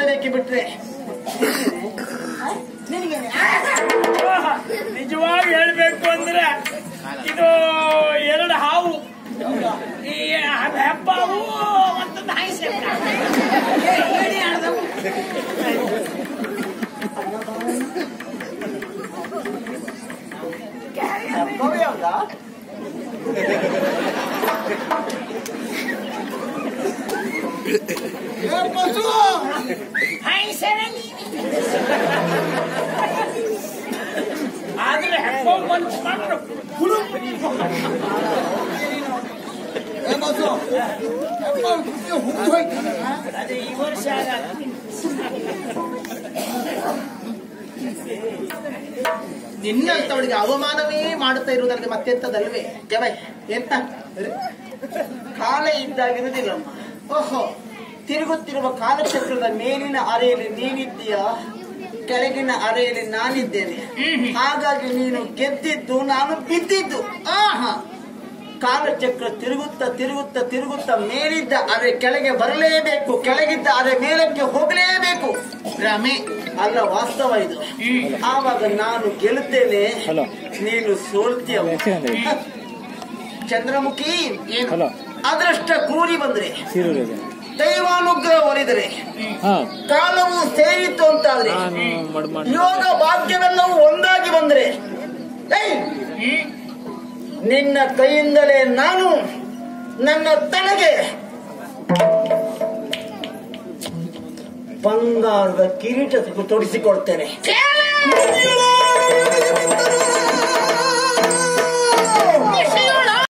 ಮಾಡಲೇಬೇಕು ಬಿಟ್ರೆ ನಿಜವಾಗಿ ಹೇಳ್ಬೇಕು ಅಂದ್ರೆ ಇದು ಎರಡು ಹಾವು ಈ ಹೆಬ್ಬಾವು ಮತ್ತು ನಾಯಿ ಸೇರ್ತ. ಏ, ಏಣಿ ಆಡ್ದವು. ನಾಯಿ ಸೇರ ನೀನು. ಆದ್ರೆ ಹೆಬ್ಬಾವು ಮನ್ಸು ಮಾಡ್ರು ಹುಡುಗ ಅದೇ ಈ ವರ್ಷ ಆಗಲ್ಲ. ನಿನ್ನಂತವಳಿಗೆ ಅವಮಾನವೇ ಮಾಡುತ್ತಾ ಇರುವುದರಲ್ಲಿ ಮತ್ತೆಂತದಲ್ವೇ ಜವೈ ಎಂತ ಕಾಲ ಇದ್ದಾಗಿರುವುದಿಲ್ಲಮ್ಮ ಓಹೋ ತಿರುಗುತ್ತಿರುವ ಕಾಲಚಕ್ರದ ಮೇಲಿನ ಅರೆಯಲ್ಲಿ ನೀನಿದ್ದೀಯಾ ಕೆಳಗಿನ ಅರೆಯಲ್ಲಿ ನಾನಿದ್ದೇನೆ ಹಾಗಾಗಿ ನೀನು ಗೆದ್ದಿದ್ದು ನಾನು ಬಿದ್ದಿದ್ದು ಆಹಾ ಕಾಲಚಕ್ರ ತಿರುಗುತ್ತಾ ತಿರುಗುತ್ತಾ ತಿರುಗುತ್ತಾ ಮೇಲಿದ್ದ ಅರೆ ಕೆಳಗೆ ಬರಲೇಬೇಕು ಕೆಳಗಿದ್ದ ಅರೆ ಮೇಲಕ್ಕೆ ಹೋಗಲೇಬೇಕು ಭ್ರಮೆ ಅಲ್ಲ ವಾಸ್ತವ ಇದು ಆವಾಗ ನಾನು ಗೆಲ್ಲುತ್ತೇನೆ ಹಲೋ. ನೀನು ಸೋಲ್ತೀಯ ಹೆಸರೇನು? ಚಂದ್ರಮುಖಿ ಏನು ಹಲೋ. ಅದೃಷ್ಟ ಕೂಡಿ ಬಂದ್ರೆ ಸೀರೂರು ಇದೆ ದೈವಾನುಗ್ರಹ ಒಲಿದರೆ ಹಾ ಕಾಲವು ಸೇರಿತ್ತು ಅಂತಾದ್ರೆ ನಾನು ಮಡ್ ಮಾಡಿ ಯೋಗ ಭಾಗ್ಯವೆಲ್ಲವೂ ಒಂದಾಗಿ ಬಂದ್ರೆ ಏಯ್! ನಿನ್ನ ಕೈಯಿಂದಲೇ ನಾನು ನನ್ನ ತಲೆಗೆ ಬಂಗಾರದ ಕಿರೀಟ ತೊಡಿಸಿಕೊಡ್ತೇನೆ